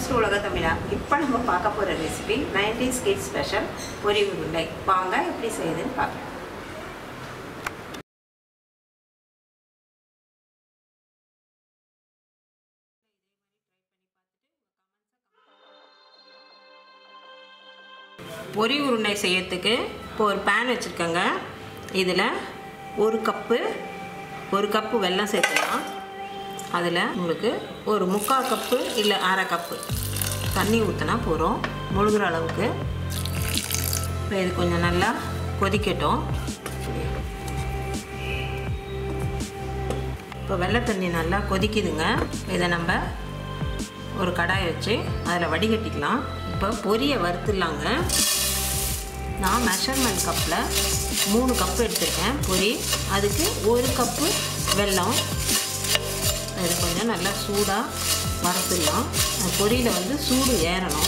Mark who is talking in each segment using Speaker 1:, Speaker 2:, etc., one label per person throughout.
Speaker 1: welcomes to உலக தமிழா இப்போ நம்ம பார்க்க போகிற ரெசிபி நைன்டிஸ் கிட் ஸ்பெஷல் பொரி உருண்டை வாங்க எப்படி செய்யுதுன்னு பார்க்கலாம் பொரி உருண்டை செய்யறதுக்கு இப்போ ஒரு பேன் வச்சுருக்கேங்க இதில் ஒரு கப்பு ஒரு கப்பு வெல்லம் சேர்த்துக்கலாம் அதில் உங்களுக்கு ஒரு முக்கால் கப்பு இல்லை அரை கப்பு தண்ணி ஊற்றினா போகிறோம் முழுகிற அளவுக்கு இப்போ இது கொஞ்சம் நல்லா கொதிக்கட்டும் இப்போ வெள்ளை தண்ணி நல்லா கொதிக்குதுங்க இதை நம்ம ஒரு கடாயை வச்சு அதில் வடிகட்டிக்கலாம் இப்போ பொரியை வறுத்துடலாங்க நான் மெஷர்மெண்ட் கப்பில் மூணு கப்பு எடுத்திருக்கேன் பொரி அதுக்கு ஒரு கப்பு வெல்லம் இது கொஞ்சம் நல்லா சூடாக வறுத்துடலாம் பொரியில் வந்து சூடு ஏறணும்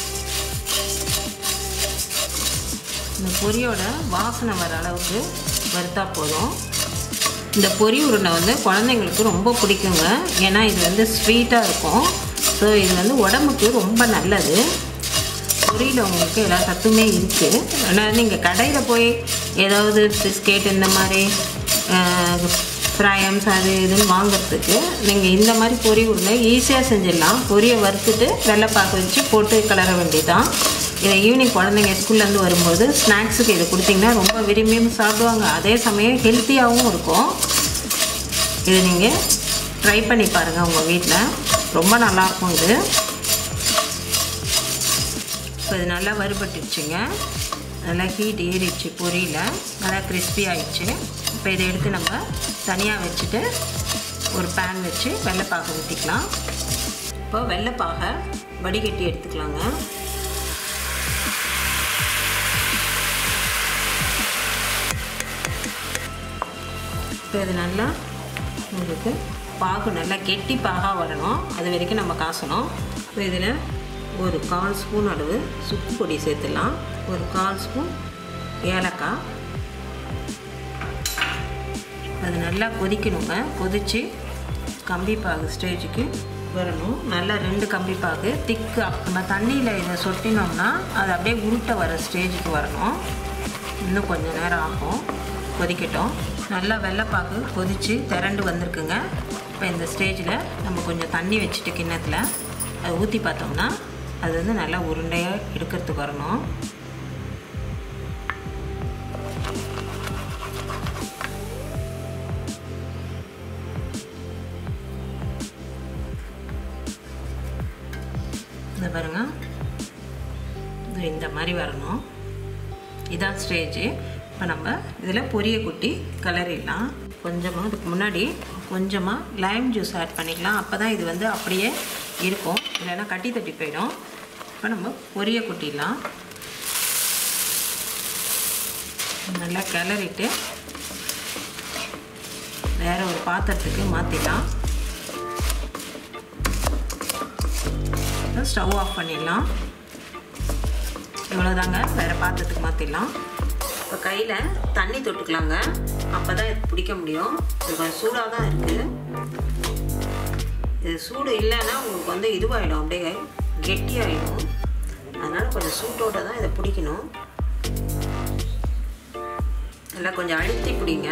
Speaker 1: இந்த பொரியோட வாசனை வர அளவுக்கு வறுத்தா போதும் இந்த பொரி உருண்டை வந்து குழந்தைங்களுக்கு ரொம்ப பிடிக்குங்க ஏன்னா இது வந்து ஸ்வீட்டாக இருக்கும் ஸோ இது வந்து உடம்புக்கு ரொம்ப நல்லது பொரியில் உங்களுக்கு எல்லா சத்துமே இருக்குது ஆனால் நீங்கள் கடையில் போய் ஏதாவது பிஸ்கெட் இந்த மாதிரி ஃப்ரையம்ஸ் அது இதுன்னு வாங்குறதுக்கு நீங்கள் இந்த மாதிரி பொரி உருண்டை ஈஸியாக செஞ்சிடலாம் பொரியை வறுத்துட்டு வெள்ளைப்பாக்கு வச்சு போட்டு கிளற வேண்டியதான் இதை ஈவினிங் குழந்தைங்க ஸ்கூல்லேருந்து வரும்போது ஸ்நாக்ஸுக்கு இதை கொடுத்தீங்கன்னா ரொம்ப விரும்பியும் சாப்பிடுவாங்க அதே சமயம் ஹெல்த்தியாகவும் இருக்கும் இது நீங்கள் ட்ரை பண்ணி பாருங்கள் உங்கள் வீட்டில் ரொம்ப நல்லாயிருக்கும் இது இப்போ இது நல்லா வறுபட்டுச்சுங்க நல்லா ஹீட் ஏறிடுச்சு பொரியில் நல்லா கிறிஸ்பி ஆயிடுச்சு இப்போ இதை எடுத்து நம்ம தனியாக வச்சுட்டு ஒரு பேன் வச்சு வெள்ளைப்பாகை ஊற்றிக்கலாம் இப்போ வெள்ளைப்பாகை வடிகட்டி எடுத்துக்கலாங்க இப்போ இது நல்லா உங்களுக்கு பாகு நல்லா கெட்டி பாகாக வரணும் அது வரைக்கும் நம்ம காசணும் இப்போ இதில் ஒரு கால் ஸ்பூன் அளவு சுக்கு பொடி சேர்த்துடலாம் ஒரு கால் ஸ்பூன் ஏலக்காய் அது நல்லா கொதிக்கணுங்க கொதித்து கம்பி பாகு ஸ்டேஜுக்கு வரணும் நல்லா ரெண்டு கம்பி பாகு திக்கு நம்ம தண்ணியில் இதை சொட்டினோம்னா அது அப்படியே உருட்டை வர ஸ்டேஜுக்கு வரணும் இன்னும் கொஞ்சம் நேரம் ஆகும் கொதிக்கட்டும் நல்லா வெள்ளைப்பாகு கொதித்து திரண்டு வந்திருக்குங்க இப்போ இந்த ஸ்டேஜில் நம்ம கொஞ்சம் தண்ணி வச்சுட்டு கிண்ணத்தில் அதை ஊற்றி பார்த்தோம்னா அது வந்து நல்லா உருண்டையாக எடுக்கிறதுக்கு வரணும் இந்த பாருங்க இது இந்த மாதிரி வரணும் இதான் ஸ்டேஜு இப்போ நம்ம இதில் பொரிய குட்டி கலரிடலாம் கொஞ்சமாக அதுக்கு முன்னாடி கொஞ்சமாக லைம் ஜூஸ் ஆட் பண்ணிக்கலாம் அப்போ தான் இது வந்து அப்படியே இருக்கும் இல்லைன்னா கட்டி தட்டி போயிடும் இப்போ நம்ம பொரிய குட்டிடலாம் நல்லா கிளறிட்டு வேறு ஒரு பாத்திரத்துக்கு மாற்றிடலாம் ஸ்டவ் ஆஃப் பண்ணிடலாம் இவ்வளோதாங்க வேறு பாத்திரத்துக்கு மாற்றிடலாம் இப்போ கையில் தண்ணி தொட்டுக்கலாங்க அப்போ தான் இது பிடிக்க முடியும் இது கொஞ்சம் சூடாக தான் இருக்குது இது சூடு இல்லைன்னா உங்களுக்கு வந்து இதுவாகிடும் அப்படியே கெட்டியாகிடும் அதனால் கொஞ்சம் சூட்டோட தான் இதை பிடிக்கணும் நல்லா கொஞ்சம் அழுத்தி பிடிங்க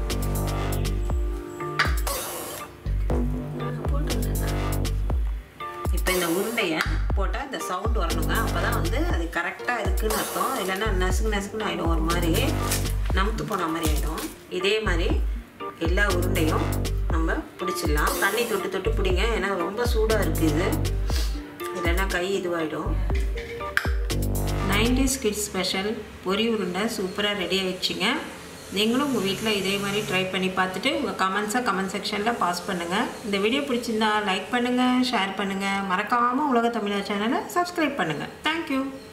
Speaker 1: இப்போ இந்த உருண்டையை போட்டால் இந்த சவுண்ட் வரணுங்க அப்போ தான் வந்து அது கரெக்டாக இருக்குதுன்னு அர்த்தம் இல்லைன்னா நசுக்கு நசுக்குன்னு ஆகிடும் ஒரு மாதிரி நமுத்து போன மாதிரி ஆகிடும் இதே மாதிரி எல்லா உருண்டையும் நம்ம பிடிச்சிடலாம் தண்ணி தொட்டு தொட்டு பிடிங்க ஏன்னா ரொம்ப சூடாக இருக்குது இது இல்லைன்னா கை இதுவாகிடும் நைன்டிஸ் கிட்ஸ் ஸ்பெஷல் பொரி உருண்டை சூப்பராக ரெடி ஆயிடுச்சுங்க நீங்களும் உங்கள் வீட்டில் இதே மாதிரி ட்ரை பண்ணி பார்த்துட்டு உங்கள் கமெண்ட்ஸை கமெண்ட் செக்ஷனில் பாஸ் பண்ணுங்கள் இந்த வீடியோ பிடிச்சிருந்தா லைக் பண்ணுங்கள் ஷேர் பண்ணுங்கள் மறக்காமல் உலக தமிழா சேனலை சப்ஸ்கிரைப் பண்ணுங்கள் தேங்க்யூ